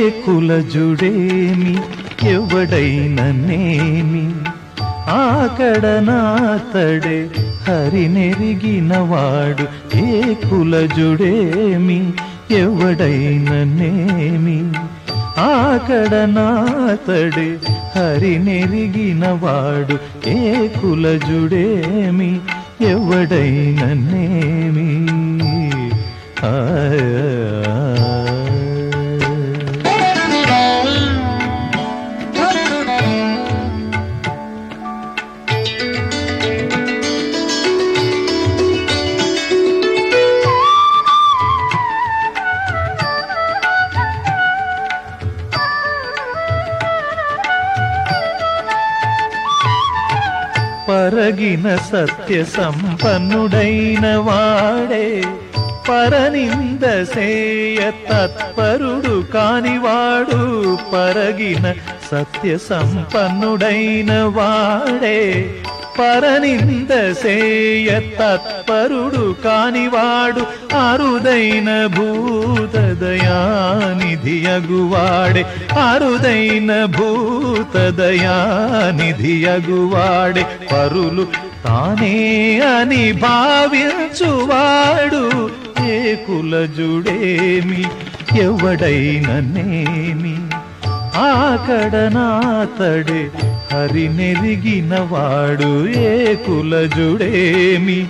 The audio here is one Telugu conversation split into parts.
కులజుడేమి ఎవడైననేమి ఆకడనాతడే హరినెరిగినవాడు ఏ కులజుడేమి ఎవడైననేమి ఆకడనాతడే హరినెరిగినవాడు ఏ కులజుడేమి ఎవడైననేమి ఆ పరగిన సత్య సంపన్నుడైన వాడే పరనింద సేయ తత్పరుడు కానివాడు పరగిన సత్య సంపన్నుడైన వాడే పరనింద సేయ తత్పరుడు కానివాడు అరుదైన భూతదయానిధియగువాడే అరుదైన భూతదయానిధియగువాడే పరులు తానే అని భావించువాడు ఏ కులజుడేమి ఎవడైననేమి ఆకడనాతడే హరినెరిగినవాడు ఏ కులజుడేమి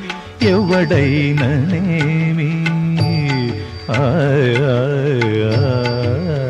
ఎవడైననేమి ఆయ్ ఆయ్ ఆయ్.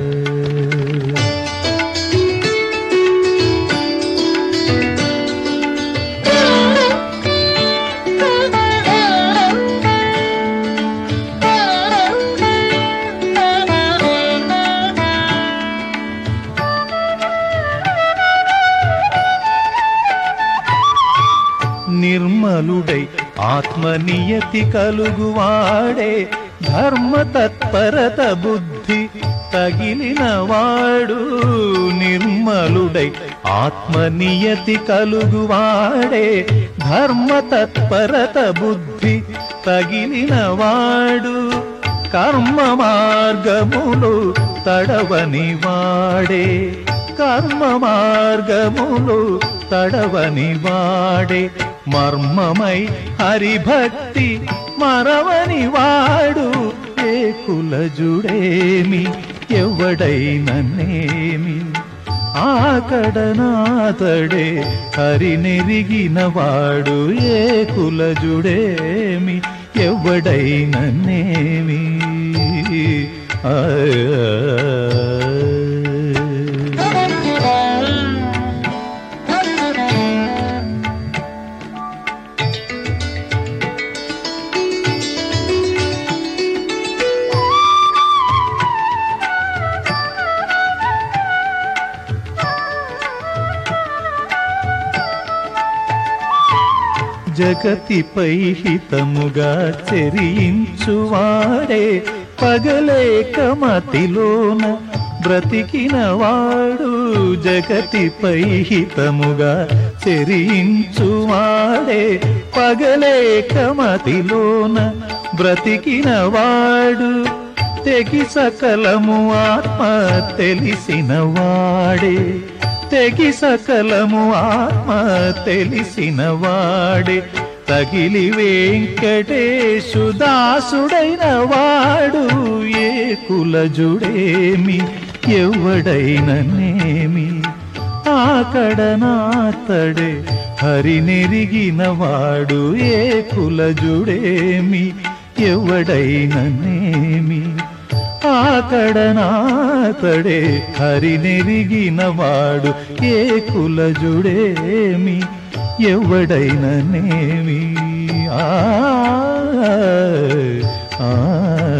నిర్మలుడై ఆత్మనియతి కలుగువాడే ధర్మ తత్పరత బుద్ధి తగిలినవాడు నిర్మలుడై ఆత్మనియతి కలుగువాడే ధర్మ తత్పరత బుద్ధి తగిలినవాడు కర్మ మార్గములు తడవని వాడే కర్మ మార్గములు తడవని వాడే మర్మమై హరిభక్తి మరవని వాడు ఏ కులజుడేమి ఎవడైననేమి ఆకడనాతడే హరినెరిగినవాడు ఏ కులజుడేమి ఎవడైననేమి ఆయ్ ఆయ్. జగతిపై హితముగా చెరించువాడే పగలేక మతిలోన బ్రతికినవాడు జగతిపై హితముగా చెరించువాడే పగలేక మతిలోన బ్రతికినవాడు తెగి సకలము ఆత్మ తెలిసిన వాడే తెగి సకలము ఆత్మ తెలిసిన వాడే తగిలి వెంకటేశు దాసుడైన వాడు ఏ కులజుడేమి ఎవడైననేమి ఆకడనాతడే హరినెరిగిన వాడు ఏ కులజుడేమి ఎవడైననేమి ఆకడనాతడే హరినెరిగిన వాడు ఏ కులజుడేమి ఎవడైననేమి ఆ ఆ